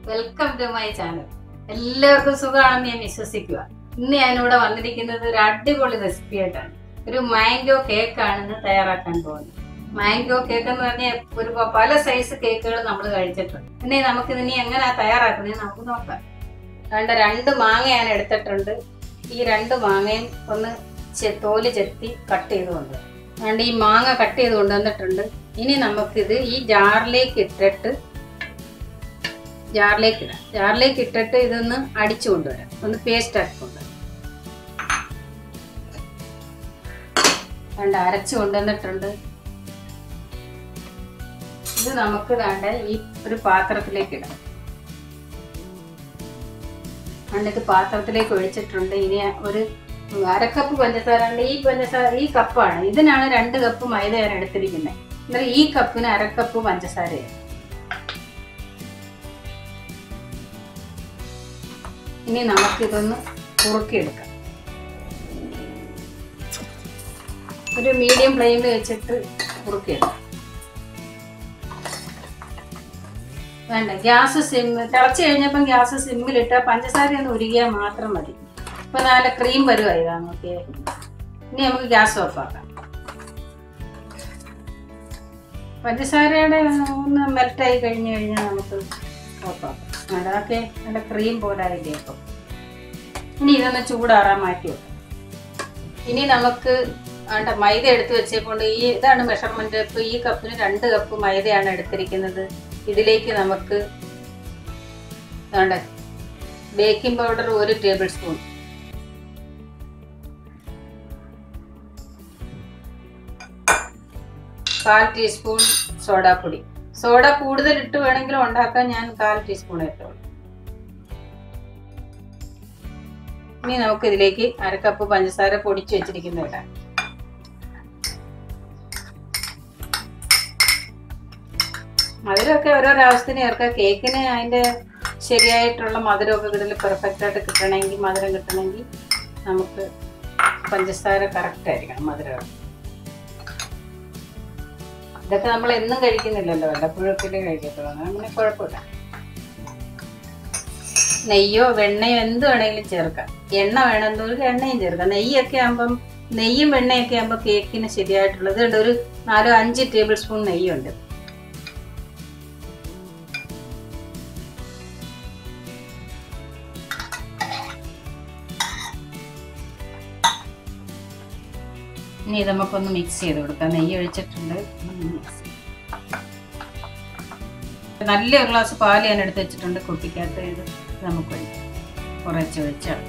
Welcome to my channel എല്ലാവർക്കും സുഖമാണെന്ന് ഞാൻ വിശ്വസിക്കുക ഇന്ന് ഞാനിവിടെ വന്നിരിക്കുന്നത് ഒരു അടിപൊളി റെസിപ്പി ആയിട്ടാണ് ഒരു മാംഗോ കേക്ക് ആണ് ഇന്ന് തയ്യാറാക്കാൻ പോകുന്നത് മാംഗോ കേക്ക് എന്ന് പറഞ്ഞാൽ ഒരു പ- പല സൈസ് കേക്കുകൾ നമ്മൾ കഴിച്ചിട്ടുണ്ട് ഇനി നമുക്ക് ഇതിനി എങ്ങനെയാ തയ്യാറാക്കുന്നത് നമുക്ക് നോക്കാം രണ്ട് രണ്ട് മാങ്ങ ഞാൻ എടുത്തിട്ടുണ്ട് ഈ രണ്ട് മാങ്ങയും ഒന്ന് ചെ- തോല് ചെത്തി കട്ട് ചെയ്ത് കൊണ്ടുവരാം അതുകൊണ്ട് ഈ മാങ്ങ കട്ട് ചെയ്ത് കൊണ്ടുവന്നിട്ടുണ്ട് ഇനി നമുക്കിത് ഈ ജാറിലേക്ക് ഇട്ടിട്ട് ജാറിലേക്ക് ഇടാം ജാറിലേക്ക് ഇട്ടിട്ട് ഇതൊന്ന് അടിച്ചു കൊണ്ടുവരാം ഒന്ന് പേസ്റ്റ് ആക്കി കൊണ്ടുവരാം രണ്ട് അരച്ചു കൊണ്ടുവന്നിട്ടുണ്ട് ഇത് നമുക്ക് വേണ്ട ഈ ഒരു പാത്രത്തിലേക്ക് ഇടാം എന്നിട്ട് പാത്രത്തിലേക്ക് ഒഴിച്ചിട്ടുണ്ട് ഇനി ഒരു അരക്കപ്പ് പഞ്ചസാര ഉണ്ട് ഈ പഞ്ചസാര ഈ കപ്പാണ് ഇതിനാണ് രണ്ട് കപ്പ് മൈദ ഞാൻ എടുത്തിരിക്കുന്നത് എന്നാൽ ഈ കപ്പിന് അരക്കപ്പ് പഞ്ചസാരയാണ് ഇനി നമുക്കിതൊന്ന് കുറുക്കിയെടുക്കാം ഒരു മീഡിയം ഫ്ലെയിമിൽ വെച്ചിട്ട് കുറുക്കിയെടുക്കാം വേണ്ട ഗ്യാസ് സിം തിളച്ച് കഴിഞ്ഞപ്പം ഗ്യാസ് സിമ്മിലിട്ട് പഞ്ചസാര ഒന്ന് ഉരുകിയാൽ മാത്രം മതി ഇപ്പൊ നല്ല ക്രീം വരുവായി ഇതാ നോക്കിയേ ഇനി നമുക്ക് ഗ്യാസ് ഓഫാക്കാം പഞ്ചസാരയുടെ ഒന്ന് മെൽറ്റായി കഴിഞ്ഞ് കഴിഞ്ഞാൽ നമുക്ക് ഓഫാക്കാം അതൊക്കെ നല്ല ക്രീം പോലെ ആയില്ലേ അപ്പം ഇനി ഇതൊന്ന് ചൂടാറാൻ മാറ്റി വെക്കാം ഇനി നമുക്ക് ആണ്ട മൈദ എടുത്ത് വെച്ചേക്കൊണ്ട് ഈ ഇതാണ് മെഷർമെന്റ് ഇപ്പൊ ഈ കപ്പിന് രണ്ട് കപ്പ് മൈദയാണ് എടുത്തിരിക്കുന്നത് ഇതിലേക്ക് നമുക്ക് വേണ്ട ബേക്കിംഗ് പൗഡർ ഒരു ടേബിൾ സ്പൂൺ കാൽ ടീസ്പൂൺ സോഡാപ്പൊടി സോഡ കൂടുതൽ ഇട്ട് വേണമെങ്കിലും ഉണ്ടാക്കാൻ ഞാൻ കാൽ ടീസ്പൂൺ ഇട്ടോളൂ ഇനി നമുക്ക് ഇതിലേക്ക് അരക്കപ്പ് പഞ്ചസാര പൊടിച്ചു വെച്ചിരിക്കുന്ന ഇടാം മധുരമൊക്കെ ഓരോരോ ആവശ്യത്തിന് ചേർക്കാം കേക്കിന് അതിന്റെ ശരിയായിട്ടുള്ള മധുരമൊക്കെ ഇതിൽ പെർഫെക്റ്റ് ആയിട്ട് കിട്ടണമെങ്കിൽ മധുരം കിട്ടണമെങ്കിൽ നമുക്ക് പഞ്ചസാര കറക്റ്റ് ആയിരിക്കണം മധുരം ഇതൊക്കെ നമ്മൾ എന്നും കഴിക്കുന്നില്ലല്ലോ വല്ലപ്പോഴൊക്കെ കഴിക്കത്തുള്ളൂ അങ്ങനെ കുഴപ്പമില്ല നെയ്യോ വെണ്ണയോ എന്ത് വേണമെങ്കിലും ചേർക്കാം എണ്ണ വേണമെന്നവർക്ക് എണ്ണയും ചേർക്കാം നെയ്യൊക്കെ ആകുമ്പം നെയ്യും വെണ്ണയൊക്കെ ആകുമ്പോൾ കേക്കിന് ശരിയായിട്ടുള്ളത് ഉണ്ട് ഒരു നാലോ അഞ്ച് ടേബിൾ സ്പൂൺ നെയ്യുണ്ട് ഇനി ഇത് നമുക്കൊന്ന് മിക്സ് ചെയ്ത് കൊടുക്കാം നെയ്യ് ഒഴിച്ചിട്ടുണ്ട് ഒന്ന് mix ചെയ്യാം. നല്ല ഒരു ഗ്ലാസ് പാല് ഞാൻ എടുത്ത് വെച്ചിട്ടുണ്ട് കുട്ടിക്കകത്ത് ഇത് നമുക്ക് ഒഴിക്കാം കുറച്ച് ഒഴിച്ചാൽ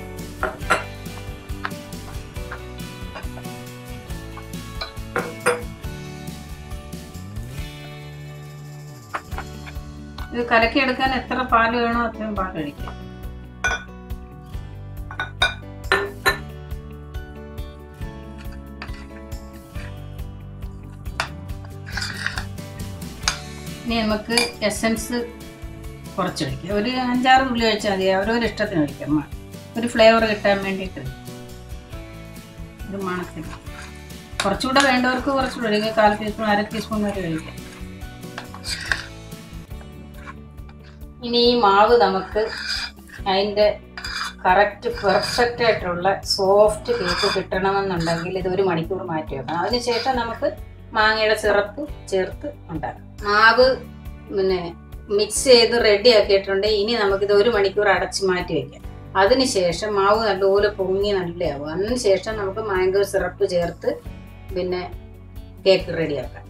ഇത് കലക്കിയെടുക്കാൻ എത്ര പാല് വേണോ അത്രയും പാൽ ഒഴിക്കാം ഇനി നമുക്ക് എസൻസ് കുറച്ചൊഴിക്കാം ഒരു അഞ്ചാറ് തുള്ളി ഒഴിച്ചാൽ മതി ഓരോരോ ഇഷ്ടത്തിന് ഒഴിക്കാം മ- ഒരു ഫ്ലേവർ കിട്ടാൻ വേണ്ടിയിട്ട് ഒരു മണത്തിന് കുറച്ചുകൂടെ വേണ്ടവർക്ക് കുറച്ചുകൂടെ ഒഴിക്കുക കാൽ ടീസ്പൂൺ അര ടീസ്പൂൺ വരെ ഒഴിക്കാം ഇനി ഈ മാവ് നമുക്ക് അതിൻ്റെ കറക്റ്റ് പെർഫെക്റ്റ് ആയിട്ടുള്ള സോഫ്റ്റ് കേക്ക് കിട്ടണമെന്നുണ്ടെങ്കിൽ ഇത് ഒരു മണിക്കൂർ മാറ്റി വെക്കണം അതിനുശേഷം നമുക്ക് മാങ്ങയുടെ സിറപ്പ് ചേർത്ത് ഉണ്ടാക്കാം മാവ് പിന്നെ മിക്സ് ചെയ്ത് റെഡി ആക്കിയിട്ടുണ്ട് ഇനി നമുക്കിത് ഒരു മണിക്കൂർ അടച്ച് മാറ്റി വെക്കാം അതിനുശേഷം മാവ് നല്ലപോലെ പൊങ്ങി നല്ലയാവും അതിനുശേഷം നമുക്ക് മാംഗോ സിറപ്പ് ചേർത്ത് പിന്നെ കേക്ക് റെഡിയാക്കാം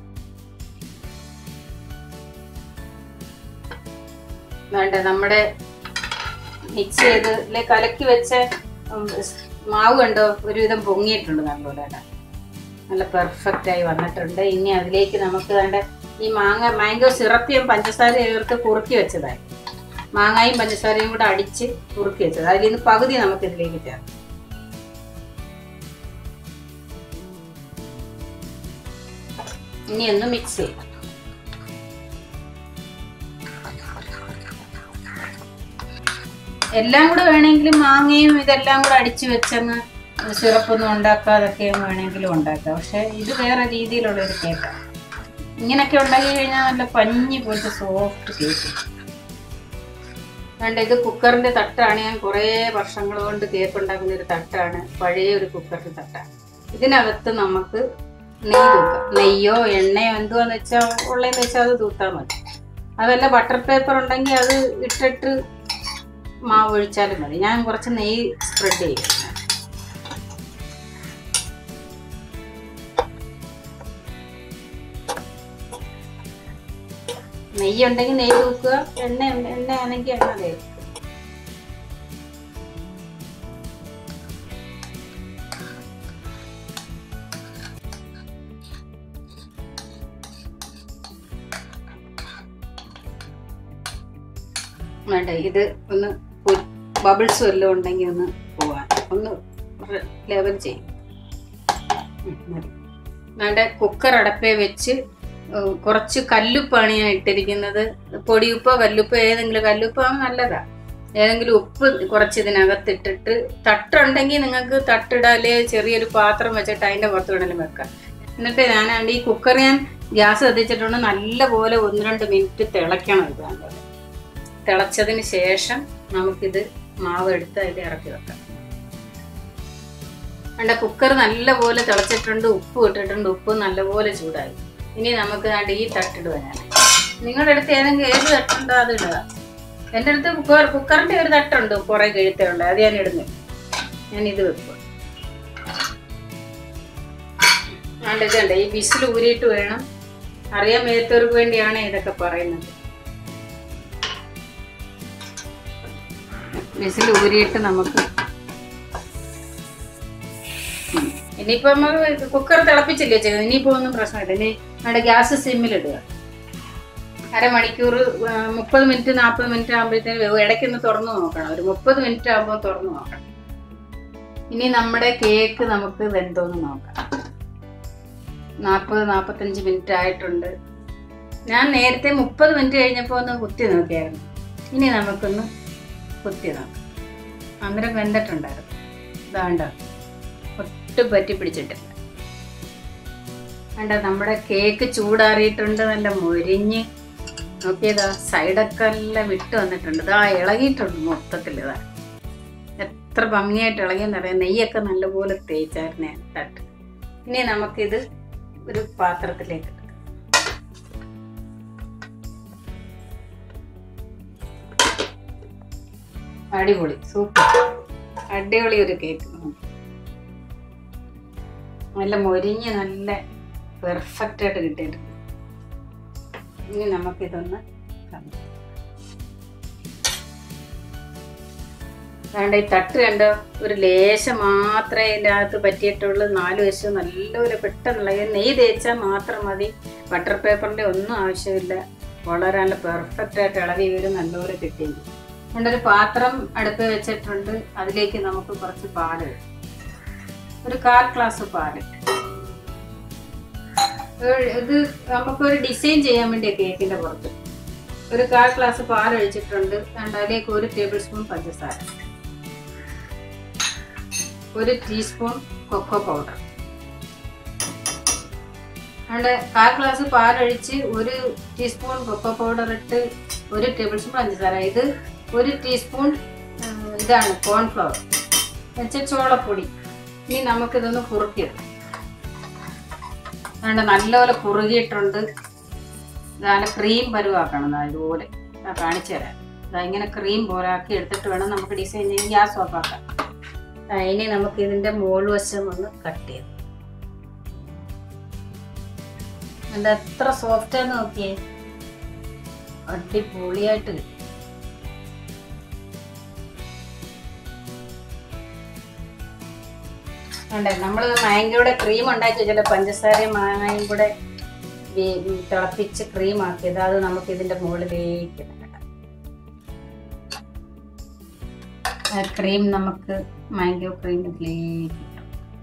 വേണ്ട നമ്മുടെ മിക്സ് ചെയ്ത് ഇല്ലേ കലക്കി വെച്ച ഉം, സ് മാവ് കണ്ടോ ഒരുവിധം പൊങ്ങിയിട്ടുണ്ട് നല്ലപോലെ കേട്ടോ നല്ല പെർഫെക്റ്റ് ആയി വന്നിട്ടുണ്ട് ഇനി അതിലേക്ക് നമുക്ക് വേണ്ട ഈ മാങ്ങ മാംഗോ സിറപ്പിയും പഞ്ചസാര ചേർത്ത് കുറുക്കി വെച്ചതായി മാങ്ങായും പഞ്ചസാരയും കൂടെ അടിച്ച് കുറുക്കി വെച്ചത് അതിൽ നിന്ന് പകുതി നമുക്ക് ഇതിലേക്ക് ചേർക്കാം ഇനി ഒന്ന് മിക്സ് ചെയ്യാം എല്ലാം കൂടെ വേണമെങ്കിലും മാങ്ങയും ഇതെല്ലാം കൂടെ അടിച്ചു വെച്ചങ്ങ് സിറപ്പൊന്നും ഉണ്ടാക്കാതൊക്കെ വേണമെങ്കിലും ഉണ്ടാക്കാം പക്ഷെ ഇത് വേറെ രീതിയിലുള്ള ഒരു കേക്കാണ് ഇങ്ങനെയൊക്കെ ഉണ്ടാക്കി കഴിഞ്ഞാൽ നല്ല പഞ്ഞി പോലത്തെ സോഫ്റ്റ് കേക്ക് വേണ്ട ഇത് കുക്കറിന്റെ തട്ടാണ് ഞാൻ കുറേ വർഷങ്ങൾ കൊണ്ട് കേക്ക് ഉണ്ടാക്കുന്ന ഒരു തട്ടാണ് പഴയ ഒരു കുക്കറിന്റെ തട്ടാണ് ഇതിനകത്ത് നമുക്ക് നെയ്യ് തൂക്കാം നെയ്യോ എണ്ണയോ എന്തുവാന്ന് വെച്ചാൽ ഉള്ളതെന്ന് വെച്ചാൽ അത് തൂത്താൽ മതി അതല്ല ബട്ടർ പേപ്പർ ഉണ്ടെങ്കിൽ അത് ഇട്ടിട്ട് മാവ് ഒഴിച്ചാലും മതി ഞാൻ കുറച്ച് നെയ്യ് സ്പ്രെഡ് ചെയ്യും നെയ്യ് ഉണ്ടെങ്കിൽ നെയ്യ് തൂക്കുക എണ്ണ ഉണ്ട്- എണ്ണ ആണെങ്കിൽ എണ്ണ തേക്കുക വേണ്ട ഇത് ഒന്ന് ബബിൾസ് വല്ലതും ഉണ്ടെങ്കിൽ ഒന്ന് പോവാൻ ഒന്ന് ലെവൽ ചെയ്യും ഉം, മതി. വേണ്ട കുക്കർ അടപ്പേ വെച്ച് ഉം, കുറച്ച് കല്ലുപ്പാണ് ഞാൻ ഇട്ടിരിക്കുന്നത് പൊടിയുപ്പോ കല്ലുപ്പോ ഏതെങ്കിലും കല്ലുപ്പാണ് നല്ലതാ ഏതെങ്കിലും ഉപ്പ് കുറച്ച് ഇതിനകത്ത് ഇട്ടിട്ട് തട്ടുണ്ടെങ്കിൽ നിങ്ങൾക്ക് തട്ടിടാല് ചെറിയൊരു പാത്രം വെച്ചിട്ട് അതിന്റെ പുറത്ത് വേണമെങ്കിലും വെക്കാം എന്നിട്ട് ഞാനാണ്ട് ഈ കുക്കർ ഞാൻ ഗ്യാസ് കത്തിച്ചിട്ടുണ്ട് നല്ലപോലെ ഒന്ന് രണ്ട് മിനിറ്റ് തിളയ്ക്കണം ഇത് നല്ലത് തിളച്ചതിന് ശേഷം നമുക്കിത് മാവ് എടുത്ത് അതിൽ ഇറക്കി വെക്കാം വേണ്ട കുക്കർ നല്ലപോലെ തിളച്ചിട്ടുണ്ട് ഉപ്പ് ഇട്ടിട്ടുണ്ട് ഉപ്പ് നല്ലപോലെ ചൂടായി ഇനി നമുക്ക് ദാണ്ട് ഈ തട്ടിടുക ഞാൻ നിങ്ങളുടെ അടുത്ത് ഏതെങ്കിലും ഏത് തട്ടുണ്ടോ അത് ഇടുക എൻ്റെ അടുത്ത് കുക്കർ കുക്കറിന്റെ ഒരു തട്ടുണ്ട് കുറെ കഴുത്തുണ്ട് അത് ഞാൻ ഇടുന്നില്ല ഞാൻ ഇത് വെക്കുക ആണ്ട് ഇതുണ്ട് ഈ വിസിൽ ഊരിയിട്ട് വേണം അറിയാൻ മേത്തവർക്ക് വേണ്ടിയാണ് ഇതൊക്കെ പറയുന്നത് വിസിൽ ഊരിയിട്ട് നമുക്ക് ഉം. ഇനിയിപ്പോ നമ്മൾ കുക്കർ തിളപ്പിച്ചില്ലേ ചെയ്തത് ഇനിയിപ്പോ ഒന്നും പ്രശ്നമില്ല ഇനി നമ്മുടെ ഗ്യാസ് സിമ്മിലിടുക അരമണിക്കൂർ ആ, മുപ്പത് മിനിറ്റ് നാൽപ്പത് മിനിറ്റ് ആകുമ്പോഴത്തേന് വേവും ഇടയ്ക്കൊന്ന് തുറന്നു നോക്കണം ഒരു മുപ്പത് മിനിറ്റ് ആകുമ്പോൾ തുറന്നു നോക്കണം ഇനി നമ്മുടെ കേക്ക് നമുക്ക് വെന്തോന്ന് നോക്കാം നാൽപ്പത് നാൽപ്പത്തഞ്ച് മിനിറ്റ് ആയിട്ടുണ്ട് ഞാൻ നേരത്തെ മുപ്പത് മിനിറ്റ് കഴിഞ്ഞപ്പോൾ ഒന്ന് കുത്തി നോക്കിയായിരുന്നു ഇനി നമുക്കൊന്ന് കുത്തി നോക്കാം അന്നേരം വെന്തിട്ടുണ്ടായിരുന്നു ഇതാണ്ട ഒട്ടും പറ്റി പിടിച്ചിട്ടില്ല വേണ്ട നമ്മുടെ കേക്ക് ചൂടാറിയിട്ടുണ്ട് നല്ല മൊരിഞ്ഞ് നോക്കിയതാ സൈഡൊക്കെ എല്ലാം വിട്ട് വന്നിട്ടുണ്ട് ഇതാ ഇളകിയിട്ടുണ്ട് മൊത്തത്തിൽ ഇതാ എത്ര ഭംഗിയായിട്ട് ഇളകിയെന്നറിയാം നെയ്യൊക്കെ നല്ലപോലെ തേച്ചായിരുന്നേ തട്ട് ഇനി നമുക്കിത് ഒരു പാത്രത്തിലേക്ക് ഇടാം. അടിപൊളി സൂപ്പർ അടിപൊളി ഒരു കേക്ക് നല്ല മൊരിഞ്ഞ് നല്ല പെർഫെക്റ്റ് ആയിട്ട് കിട്ടിയിട്ടുണ്ട് ഇനി നമുക്കിതൊന്ന് കാണാം. വേണ്ട ഈ തട്ട് കണ്ടോ ഒരു ലേശം മാത്രമേ ഇതിൻ്റെ അകത്ത് പറ്റിയിട്ടുള്ളൂ നാല് വശം നല്ലപോലെ പെട്ടെന്നുള്ള ഇത് നെയ്യ് തേച്ചാൽ മാത്രം മതി ബട്ടർ പേപ്പറിൻ്റെ ഒന്നും ആവശ്യമില്ല വളരെ നല്ല പെർഫെക്റ്റ് ആയിട്ട് ഇളകി വരും നല്ലപോലെ കിട്ടിയെങ്കിൽ അതുകൊണ്ട് ഒരു പാത്രം അടുപ്പ് വെച്ചിട്ടുണ്ട് അതിലേക്ക് നമുക്ക് കുറച്ച് പാല് ഇടാം. ഒരു കാൽ ഗ്ലാസ് പാല് ഒരു- ഇത് നമുക്കൊരു ഡിസൈൻ ചെയ്യാൻ വേണ്ടിയ കേക്കിന്റെ പുറത്ത് ഒരു കാൽ ഗ്ലാസ് പാൽ ഒഴിച്ചിട്ടുണ്ട് രണ്ട് അതിലേക്ക് ഒരു ടേബിൾ സ്പൂൺ പഞ്ചസാര ഒരു ടീസ്പൂൺ കൊക്കോ പൗഡർ അതുകൊണ്ട് കാൽ ഗ്ലാസ് പാലൊഴിച്ച് ഒരു ടീസ്പൂൺ കൊക്കോ പൗഡർ ഇട്ട് ഒരു ടേബിൾ സ്പൂൺ പഞ്ചസാര ഇത് ഒരു ടീസ്പൂൺ ഉം, ഇതാണ് കോൺഫ്ലവർ വെച്ച ചോളപ്പൊടി ഇനി നമുക്കിതൊന്ന് കുറുക്കിയിടാം അതുകൊണ്ട് നല്ലപോലെ കുറുകിയിട്ടുണ്ട് ഇതാണ് ക്രീം പരുവാക്കണം ദാ ഇതുപോലെ ഞാൻ കാണിച്ചു തരാം ഇതാ ഇങ്ങനെ ക്രീം പോലെ ആക്കി എടുത്തിട്ട് വേണം നമുക്ക് ഡിസൈൻ ചെയ്യാൻ ഗ്യാസ് ഓഫ് ആക്കാം ആ, ഇനി നമുക്ക് ഇതിന്റെ മോൾ വശം ഒന്ന് കട്ട് ചെയ്യാം എന്താ എത്ര സോഫ്റ്റ് ആന്ന് നോക്കിയേ അടിപൊളിയായിട്ട് കിട്ടി ഉണ്ട് നമ്മൾ മാങ്കയുടെ ക്രീം ഉണ്ടാക്കി വെച്ചാൽ പഞ്ചസാരയും മാങ്ങയും കൂടെ വേ- തിളപ്പിച്ച് ക്രീം ആക്കിയത് അത് നമുക്ക് ഇതിന്റെ മുകളിലേക്ക് ഇടാം. ആ ക്രീം നമുക്ക് മാംഗോ ക്രീം ഇതിലേക്ക് ഇടാം.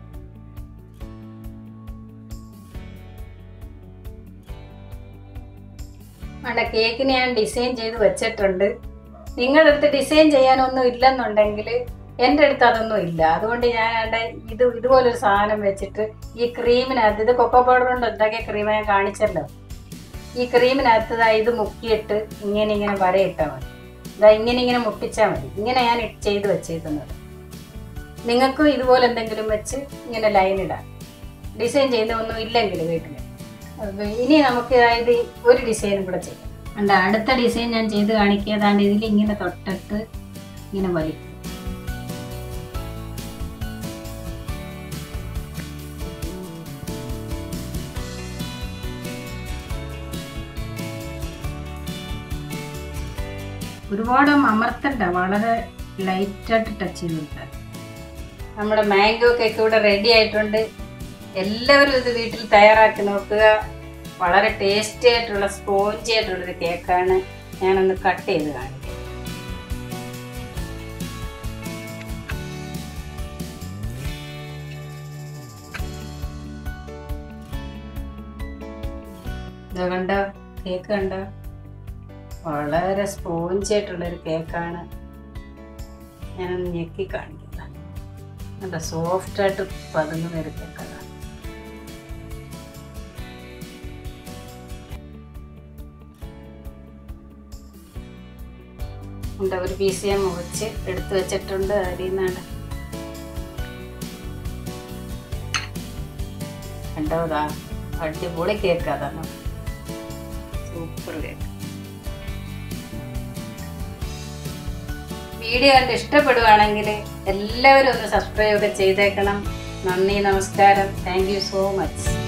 വേണ്ട കേക്കിന് ഞാൻ ഡിസൈൻ ചെയ്ത് വെച്ചിട്ടുണ്ട് നിങ്ങളുടെ അടുത്ത് ഡിസൈൻ ചെയ്യാനൊന്നും ഇല്ലെന്നുണ്ടെങ്കിൽ എൻ്റെ അടുത്ത് അതൊന്നും ഇല്ല അതുകൊണ്ട് ഞാൻ ആണ്ടെ ഇത് ഇതുപോലൊരു സാധനം വെച്ചിട്ട് ഈ ക്രീമിനകത്ത് ഇത് കൊക്കോ പൗഡർ കൊണ്ട് ഉണ്ടാക്കിയ ക്രീം ഞാൻ കാണിച്ചല്ലോ ഈ ക്രീമിനകത്ത് ദാ ഇത് മുക്കിയിട്ട് ഇങ്ങനെ ഇങ്ങനെ വരയിട്ടാൽ മതി ഇതാ ഇങ്ങനെ ഇങ്ങനെ മുട്ടിച്ചാൽ മതി ഇങ്ങനെ ഞാൻ ചെയ്ത് വെച്ചേക്കുന്നത് നിങ്ങൾക്കും ഇതുപോലെ എന്തെങ്കിലും വെച്ച് ഇങ്ങനെ ലൈൻ ഇടാം ഡിസൈൻ ചെയ്യുന്നൊന്നും ഇല്ലെങ്കിൽ വീട്ടിൽ അപ്പൊ ഇനി നമുക്ക് അതായത് ഒരു ഡിസൈനും കൂടെ ചെയ്യാം ഉണ്ട് അടുത്ത ഡിസൈൻ ഞാൻ ചെയ്ത് കാണിക്കുക അതാണ്ട് ഇതിൽ ഇങ്ങനെ തൊട്ടിട്ട് ഇങ്ങനെ വലിക്കും ഒരുപാട് അമർത്തണ്ട വളരെ ലൈറ്റായിട്ട് ടച്ച് ചെയ്ത് കൊടുത്താൽ നമ്മുടെ മാംഗോ കേക്ക് ഇവിടെ റെഡി ആയിട്ടുണ്ട് എല്ലാവരും ഇത് വീട്ടിൽ തയ്യാറാക്കി നോക്കുക വളരെ ടേസ്റ്റി ആയിട്ടുള്ള സ്പോഞ്ചി ആയിട്ടുള്ളൊരു കേക്കാണ് ഞാനൊന്ന് കട്ട് ചെയ്ത് കാണിക്കാം ഇത് കണ്ടോ കേക്ക് കണ്ടോ വളരെ സ്പോഞ്ചി ആയിട്ടുള്ളൊരു കേക്കാണ് ഞാനൊന്ന് ഞെക്കി കാണിക്കുന്നത് നല്ല സോഫ്റ്റ് ആയിട്ട് പതുങ്ങുന്ന ഒരു കേക്കാണ് ഉണ്ട് ഒരു പീസ് ഞാൻ മുറിച്ച് എടുത്തു വെച്ചിട്ടുണ്ട് അതിൽ നിന്നാണ് കണ്ടോ ഇതാ അടിപൊളി കേക്ക് അതാണ് സൂപ്പർ കേക്ക് വീഡിയോ കണ്ട് ഇഷ്ടപ്പെടുവാണെങ്കിൽ എല്ലാവരും ഒന്ന് സബ്സ്ക്രൈബ് ഒക്കെ ചെയ്തേക്കണം നന്ദി നമസ്കാരം താങ്ക് യു സോ മച്ച്